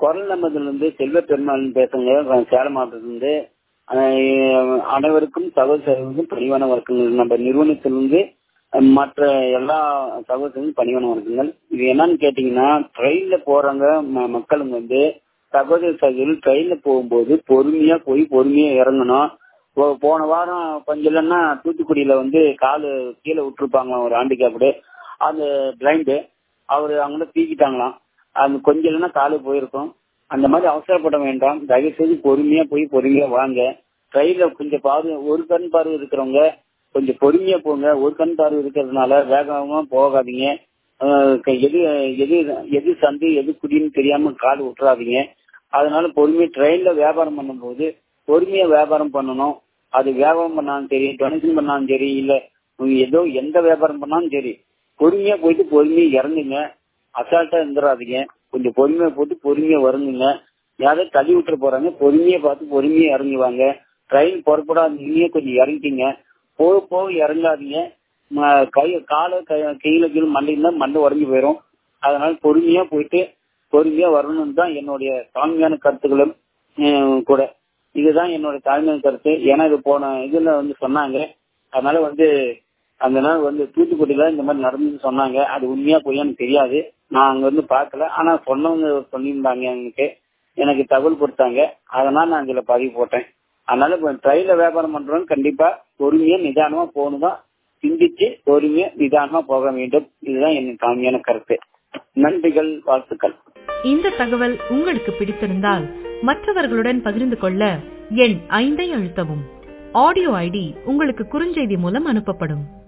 குரல் நமதிலிருந்து செல்வ பெருமாள் பேசுங்க சேலம் மாவட்டத்திலிருந்து அஹ், அனைவருக்கும் சகோதரர்களுக்கும் பணிவான வணக்கங்கள் நம்ம நிறுவனத்திலிருந்து அஹ், மற்ற எல்லா சகோதரர்களுக்கும் பணிவான வணக்கங்கள் இது என்னன்னு கேட்டீங்கன்னா ட்ரெயின்ல போறவங்க ம- மக்களுங்க வந்து சகோதர சகோதரிகள் ட்ரெயின்ல போகும்போது பொறுமையா போய் பொறுமையா இறங்கணும் போ- போன வாரம் கொஞ்சம் இல்லைன்னா தூத்துக்குடியில வந்து காலு கீழே விட்டுருப்பாங்க ஒரு ஹேண்டிகேப்டு அந்த பிளைண்டு அவரு அவங்க தூக்கிட்டாங்களாம் அது கொஞ்சம் இல்லைன்னா காலு போயிருக்கும் அந்த மாதிரி அவசரப்பட வேண்டாம் தயவு செய்து பொறுமையா போய் பொறுமையா வாங்க ட்ரெயின்ல கொஞ்சம் பார்வை ஒரு கண் பார்வை இருக்கிறவங்க கொஞ்சம் பொறுமையா போங்க ஒரு கண் பார்வை இருக்கிறதுனால வேகமா போகாதீங்க அஹ் க- எது எது எது சந்து எது குடின்னு தெரியாம கால் விட்டுறாதீங்க அதனால பொறுமையா ட்ரெயின்ல வியாபாரம் பண்ணும்போது பொறுமையா வியாபாரம் பண்ணணும் அது வியாபாரம் பண்ணாலும் சரி டொனேஷன் பண்ணாலும் சரி இல்ல நீங்க ஏதோ எந்த வியாபாரம் பண்ணாலும் சரி பொறுமையா போயிட்டு பொறுமையா இறங்குங்க அசால்ட்டா இருந்துடாதீங்க கொஞ்சம் பொறுமையா போட்டு பொறுமையா வருங்குங்க யாரோ தள்ளி விட்டுற போறாங்க பொறுமையா பார்த்து பொறுமையா இறங்குவாங்க ட்ரெயின் புறப்படாத நீங்க கொஞ்சம் இறங்கிட்டீங்க போக போக இறங்காதீங்க ம- கை காலை கை- கீழே கீழே மண்டையில மண்டை உடஞ்சி போயிடும் அதனால பொறுமையா போயிட்டு பொறுமையா வரணும்னு தான் என்னுடைய தாழ்மையான கருத்துக்களும் ஹம், கூட இதுதான் என்னோட தாழ்மையான கருத்து ஏன்னா இது போன இதுல வந்து சொன்னாங்க அதனால வந்து அந்த நாள் வந்து தூத்துக்குடியில இந்த மாதிரி நடந்துன்னு சொன்னாங்க அது உண்மையா பொய்யான்னு தெரியாது நான் அங்க வந்து பார்க்கல ஆனா சொன்னவங்க சொல்லியிருந்தாங்க எனக்கு எனக்கு தகவல் கொடுத்தாங்க அதனால நான் இதுல பதிவு போட்டேன் அதனால இப்ப ட்ரெயின்ல வியாபாரம் பண்றவங்க கண்டிப்பா பொறுமையா நிதானமா போகணும் சிந்திச்சு பொறுமையா நிதானமா போக வேண்டும் இதுதான் என் தாழ்மையான கருத்து நன்றிகள் வாழ்த்துக்கள் இந்த தகவல் உங்களுக்கு பிடித்திருந்தால் மற்றவர்களுடன் பகிர்ந்து கொள்ள எண் ஐந்தை அழுத்தவும் ஆடியோ ஐடி உங்களுக்கு குறுஞ்செய்தி மூலம் அனுப்பப்படும்